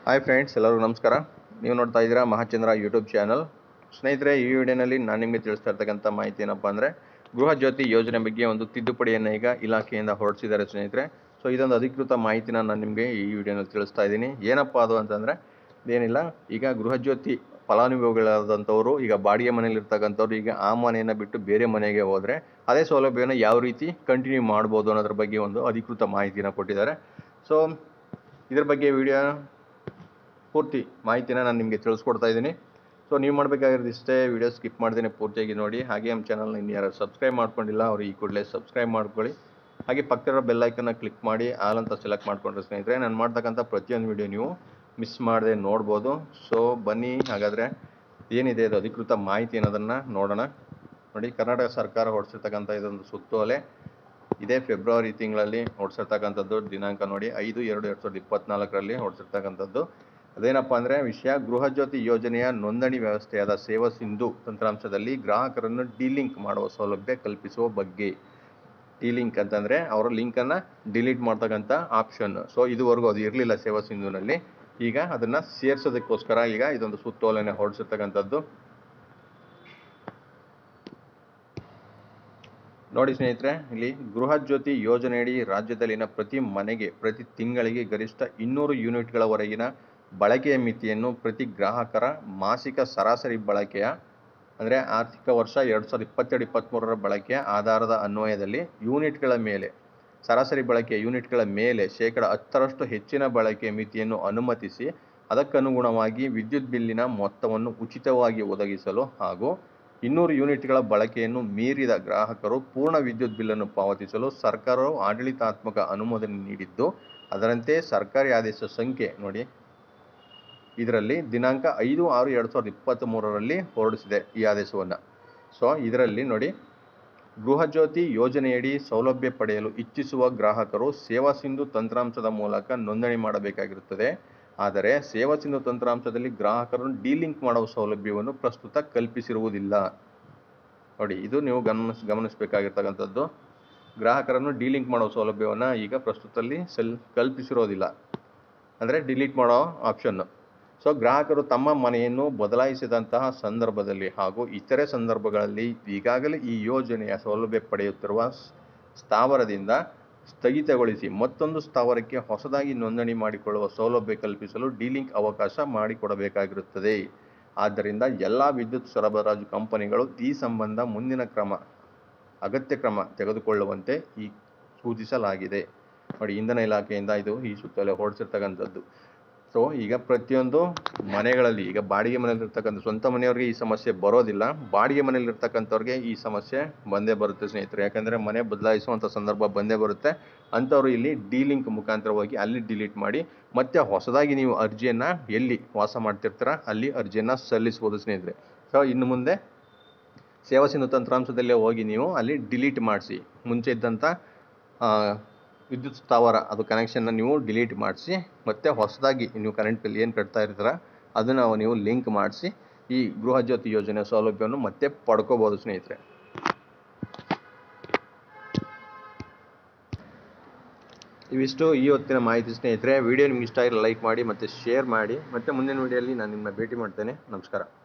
hi friends ಎಲ್ಲರಿಗೂ ನಮಸ್ಕಾರ ನೀವು ನೋಡ್ತಾ ಇದ್ದೀರಾ ಮಹಾಚಂದ್ರ ಯೂಟ್ಯೂಬ್ ಚಾನಲ್ ಸ್ನೇಹಿತರೆ ಈ ವಿಡಿಯೋನಲ್ಲಿ ನಾನು ನಿಮಗೆ ತಿಳಿಸ್ತಾ ಇರ್ತಕ್ಕಂಥ ಮಾಹಿತಿ ಏನಪ್ಪ ಅಂದರೆ ಗೃಹ ಜ್ಯೋತಿ ಯೋಜನೆ ಬಗ್ಗೆ ಒಂದು ತಿದ್ದುಪಡಿಯನ್ನು ಈಗ ಇಲಾಖೆಯಿಂದ ಹೊರಡಿಸಿದ್ದಾರೆ ಸ್ನೇಹಿತರೆ ಸೊ ಇದೊಂದು ಅಧಿಕೃತ ಮಾಹಿತಿನ ನಾನು ನಿಮಗೆ ಈ ವಿಡಿಯೋನಲ್ಲಿ ತಿಳಿಸ್ತಾ ಇದ್ದೀನಿ ಏನಪ್ಪ ಅದು ಅಂತಂದರೆ ಏನಿಲ್ಲ ಈಗ ಗೃಹ ಜ್ಯೋತಿ ಫಲಾನುಭವಿಗಳಾದಂಥವ್ರು ಈಗ ಬಾಡಿಗೆ ಮನೇಲಿ ಇರ್ತಕ್ಕಂಥವ್ರು ಈಗ ಆ ಮನೆಯನ್ನು ಬಿಟ್ಟು ಬೇರೆ ಮನೆಗೆ ಹೋದರೆ ಅದೇ ಸೌಲಭ್ಯವನ್ನು ಯಾವ ರೀತಿ ಕಂಟಿನ್ಯೂ ಮಾಡ್ಬೋದು ಅನ್ನೋದ್ರ ಬಗ್ಗೆ ಒಂದು ಅಧಿಕೃತ ಮಾಹಿತಿನ ಕೊಟ್ಟಿದ್ದಾರೆ ಸೊ ಇದ್ರ ಬಗ್ಗೆ ವಿಡಿಯೋ ಪೂರ್ತಿ ಮಾಹಿತಿನ ನಾನು ನಿಮಗೆ ತಿಳಿಸ್ಕೊಡ್ತಾ ಇದ್ದೀನಿ ಸೊ ನೀವು ಮಾಡಬೇಕಾಗಿರೋದು ಇಷ್ಟೇ ವಿಡಿಯೋ ಸ್ಕಿಪ್ ಮಾಡ್ದೇನೆ ಪೂರ್ತಿಯಾಗಿ ನೋಡಿ ಹಾಗೆ ನಮ್ಮ ಚಾನಲ್ನ ಇನ್ನು ಯಾರು ಸಬ್ಸ್ಕ್ರೈಬ್ ಮಾಡ್ಕೊಂಡಿಲ್ಲ ಅವ್ರು ಈ ಕೂಡಲೇ ಸಬ್ಸ್ಕ್ರೈಬ್ ಮಾಡ್ಕೊಳ್ಳಿ ಹಾಗೆ ಪಕ್ಕದಲ್ಲಿರೋ ಬೆಲ್ಲೈಕನ್ನ ಕ್ಲಿಕ್ ಮಾಡಿ ಆಲ್ ಅಂತ ಸೆಲೆಕ್ಟ್ ಮಾಡ್ಕೊಂಡ್ರೆ ಸ್ನೇಹಿತರೆ ನಾನು ಮಾಡ್ತಕ್ಕಂಥ ಪ್ರತಿಯೊಂದು ವಿಡಿಯೋ ನೀವು ಮಿಸ್ ಮಾಡದೆ ನೋಡ್ಬೋದು ಸೊ ಬನ್ನಿ ಹಾಗಾದರೆ ಏನಿದೆ ಅದು ಅಧಿಕೃತ ಮಾಹಿತಿ ಅನ್ನೋದನ್ನು ನೋಡೋಣ ನೋಡಿ ಕರ್ನಾಟಕ ಸರ್ಕಾರ ಹೊರಡಿಸಿರ್ತಕ್ಕಂಥ ಇದೊಂದು ಸುತ್ತೋಲೆ ಇದೇ ಫೆಬ್ರವರಿ ತಿಂಗಳಲ್ಲಿ ಹೊರಡಿಸಿರ್ತಕ್ಕಂಥದ್ದು ದಿನಾಂಕ ನೋಡಿ ಐದು ಎರಡು ಎರಡು ಸಾವಿರದ ಇಪ್ಪತ್ನಾಲ್ಕರಲ್ಲಿ ಹೊರಡಿಸಿರ್ತಕ್ಕಂಥದ್ದು ಅದೇನಪ್ಪ ಅಂದರೆ ವಿಷಯ ಗೃಹ ಜ್ಯೋತಿ ಯೋಜನೆಯ ನೋಂದಣಿ ವ್ಯವಸ್ಥೆಯಾದ ಸೇವಾ ಸಿಂಧು ತಂತ್ರಾಂಶದಲ್ಲಿ ಗ್ರಾಹಕರನ್ನು ಡಿಲಿಂಕ್ ಮಾಡುವ ಸೌಲಭ್ಯ ಕಲ್ಪಿಸುವ ಬಗ್ಗೆ ಡಿಲಿಂಕ್ ಅಂತಂದರೆ ಅವರ ಲಿಂಕನ್ನು ಡಿಲೀಟ್ ಮಾಡ್ತಕ್ಕಂಥ ಆಪ್ಷನ್ ಸೊ ಇದುವರೆಗೂ ಅದು ಇರಲಿಲ್ಲ ಸೇವಾ ಸಿಂಧುನಲ್ಲಿ ಈಗ ಅದನ್ನು ಸೇರಿಸೋದಕ್ಕೋಸ್ಕರ ಈಗ ಇದೊಂದು ಸುತ್ತೋಲೆನೆ ಹೊರಡಿಸಿರ್ತಕ್ಕಂಥದ್ದು ನೋಡಿ ಸ್ನೇಹಿತರೆ ಇಲ್ಲಿ ಗೃಹ ಜ್ಯೋತಿ ಯೋಜನೆಯಡಿ ರಾಜ್ಯದಲ್ಲಿನ ಪ್ರತಿ ಮನೆಗೆ ಪ್ರತಿ ತಿಂಗಳಿಗೆ ಗರಿಷ್ಠ ಇನ್ನೂರು ಯೂನಿಟ್ಗಳವರೆಗಿನ ಬಳಕೆಯ ಮಿತಿಯನ್ನು ಪ್ರತಿ ಗ್ರಾಹಕರ ಮಾಸಿಕ ಸರಾಸರಿ ಬಳಕೆಯ ಅಂದರೆ ಆರ್ಥಿಕ ವರ್ಷ ಎರಡು ಸಾವಿರದ ಇಪ್ಪತ್ತೆರಡು ಇಪ್ಪತ್ತ್ಮೂರರ ಬಳಕೆಯ ಆಧಾರದ ಅನ್ವಯದಲ್ಲಿ ಯೂನಿಟ್ಗಳ ಮೇಲೆ ಸರಾಸರಿ ಬಳಕೆಯ ಯೂನಿಟ್ಗಳ ಮೇಲೆ ಶೇಕಡ ಹತ್ತರಷ್ಟು ಹೆಚ್ಚಿನ ಬಳಕೆಯ ಮಿತಿಯನ್ನು ಅನುಮತಿಸಿ ಅದಕ್ಕನುಗುಣವಾಗಿ ವಿದ್ಯುತ್ ಬಿಲ್ಲಿನ ಮೊತ್ತವನ್ನು ಉಚಿತವಾಗಿ ಒದಗಿಸಲು ಹಾಗೂ ಇನ್ನೂರು ಯೂನಿಟ್ಗಳ ಬಳಕೆಯನ್ನು ಮೀರಿದ ಗ್ರಾಹಕರು ಪೂರ್ಣ ವಿದ್ಯುತ್ ಬಿಲ್ಲನ್ನು ಪಾವತಿಸಲು ಸರ್ಕಾರವು ಆಡಳಿತಾತ್ಮಕ ಅನುಮೋದನೆ ನೀಡಿದ್ದು ಅದರಂತೆ ಸರ್ಕಾರಿ ಆದೇಶ ಸಂಖ್ಯೆ ನೋಡಿ ಇದರಲ್ಲಿ ದಿನಾಂಕ ಐದು ಆರು ಎರಡು ಸಾವಿರದ ಇಪ್ಪತ್ತ್ ಮೂರರಲ್ಲಿ ಹೊರಡಿಸಿದೆ ಈ ಆದೇಶವನ್ನು ಸೊ ಇದರಲ್ಲಿ ನೋಡಿ ಗೃಹ ಜ್ಯೋತಿ ಯೋಜನೆಯಡಿ ಸೌಲಭ್ಯ ಪಡೆಯಲು ಇಚ್ಛಿಸುವ ಗ್ರಾಹಕರು ಸೇವಾ ಸಿಂಧು ತಂತ್ರಾಂಶದ ಮೂಲಕ ನೋಂದಣಿ ಮಾಡಬೇಕಾಗಿರುತ್ತದೆ ಆದರೆ ಸೇವಾ ಸಿಂಧು ತಂತ್ರಾಂಶದಲ್ಲಿ ಗ್ರಾಹಕರನ್ನು ಡಿಲಿಂಕ್ ಮಾಡುವ ಸೌಲಭ್ಯವನ್ನು ಪ್ರಸ್ತುತ ಕಲ್ಪಿಸಿರುವುದಿಲ್ಲ ನೋಡಿ ಇದು ನೀವು ಗಮನಿಸ್ ಗಮನಿಸಬೇಕಾಗಿರ್ತಕ್ಕಂಥದ್ದು ಗ್ರಾಹಕರನ್ನು ಡಿಲಿಂಕ್ ಮಾಡೋ ಸೌಲಭ್ಯವನ್ನು ಈಗ ಪ್ರಸ್ತುತದಲ್ಲಿ ಸೆಲ್ ಕಲ್ಪಿಸಿರೋದಿಲ್ಲ ಅಂದರೆ ಡಿಲೀಟ್ ಮಾಡೋ ಆಪ್ಷನ್ನು ಸೊ ಗ್ರಾಹಕರು ತಮ್ಮ ಮನೆಯನ್ನು ಬದಲಾಯಿಸಿದಂತಹ ಸಂದರ್ಭದಲ್ಲಿ ಹಾಗೂ ಇತರೆ ಸಂದರ್ಭಗಳಲ್ಲಿ ಈಗಾಗಲೇ ಈ ಯೋಜನೆಯ ಸೌಲಭ್ಯ ಪಡೆಯುತ್ತಿರುವ ಸ್ಥಾವರದಿಂದ ಸ್ಥಗಿತಗೊಳಿಸಿ ಮತ್ತೊಂದು ಸ್ಥಾವರಕ್ಕೆ ಹೊಸದಾಗಿ ನೋಂದಣಿ ಮಾಡಿಕೊಳ್ಳುವ ಸೌಲಭ್ಯ ಕಲ್ಪಿಸಲು ಡಿಲಿಂಕ್ ಅವಕಾಶ ಮಾಡಿಕೊಡಬೇಕಾಗಿರುತ್ತದೆ ಆದ್ದರಿಂದ ಎಲ್ಲ ವಿದ್ಯುತ್ ಸರಬರಾಜು ಕಂಪನಿಗಳು ಈ ಸಂಬಂಧ ಮುಂದಿನ ಕ್ರಮ ಅಗತ್ಯ ಕ್ರಮ ತೆಗೆದುಕೊಳ್ಳುವಂತೆ ಈ ಸೂಚಿಸಲಾಗಿದೆ ನೋಡಿ ಇಂಧನ ಇಲಾಖೆಯಿಂದ ಇದು ಈ ಸುತ್ತಲೇ ಹೊರಡಿಸಿರ್ತಕ್ಕಂಥದ್ದು ಸೊ ಈಗ ಪ್ರತಿಯೊಂದು ಮನೆಗಳಲ್ಲಿ ಈಗ ಬಾಡಿಗೆ ಮನೆಯಲ್ಲಿರ್ತಕ್ಕಂಥ ಸ್ವಂತ ಮನೆಯವ್ರಿಗೆ ಈ ಸಮಸ್ಯೆ ಬರೋದಿಲ್ಲ ಬಾಡಿಗೆ ಮನೆಯಲ್ಲಿರ್ತಕ್ಕಂಥವ್ರಿಗೆ ಈ ಸಮಸ್ಯೆ ಬಂದೇ ಬರುತ್ತೆ ಸ್ನೇಹಿತರೆ ಯಾಕಂದರೆ ಮನೆ ಬದಲಾಯಿಸುವಂಥ ಸಂದರ್ಭ ಬಂದೇ ಬರುತ್ತೆ ಅಂಥವ್ರು ಇಲ್ಲಿ ಡಿಲಿಂಕ್ ಮುಖಾಂತರವಾಗಿ ಅಲ್ಲಿ ಡಿಲೀಟ್ ಮಾಡಿ ಮತ್ತೆ ಹೊಸದಾಗಿ ನೀವು ಅರ್ಜಿಯನ್ನು ಎಲ್ಲಿ ವಾಸ ಮಾಡ್ತಿರ್ತೀರ ಅಲ್ಲಿ ಅರ್ಜಿಯನ್ನು ಸಲ್ಲಿಸ್ಬೋದು ಸ್ನೇಹಿತರೆ ಸೊ ಇನ್ನು ಮುಂದೆ ಸೇವಾ ಸಿಂಧು ತಂತ್ರಾಂಶದಲ್ಲೇ ಹೋಗಿ ನೀವು ಅಲ್ಲಿ ಡಿಲೀಟ್ ಮಾಡಿಸಿ ಮುಂಚೆ ಇದ್ದಂಥ ವಿದ್ಯುತ್ ಸ್ಥಾವರ ಅದು ಕನೆಕ್ಷನ್ನ ನೀವು ಡಿಲೀಟ್ ಮಾಡಿಸಿ ಮತ್ತು ಹೊಸದಾಗಿ ನೀವು ಕರೆಂಟ್ ಬಿಲ್ ಏನು ಕಟ್ತಾ ಇರ್ತೀರ ಅದನ್ನು ನೀವು ಲಿಂಕ್ ಮಾಡಿಸಿ ಈ ಗೃಹ ಜ್ಯೋತಿ ಯೋಜನೆ ಸೌಲಭ್ಯವನ್ನು ಮತ್ತೆ ಪಡ್ಕೋಬೋದು ಸ್ನೇಹಿತರೆ ಇವಿಷ್ಟು ಈ ಹೊತ್ತಿನ ಮಾಹಿತಿ ಸ್ನೇಹಿತರೆ ವಿಡಿಯೋ ನಿಮ್ಗೆ ಇಷ್ಟ ಆಗಿರೋ ಲೈಕ್ ಮಾಡಿ ಮತ್ತು ಶೇರ್ ಮಾಡಿ ಮತ್ತು ಮುಂದಿನ ವಿಡಿಯೋಲಿ ನಾನು ನಿಮ್ಮನ್ನ ಭೇಟಿ ಮಾಡ್ತೇನೆ ನಮಸ್ಕಾರ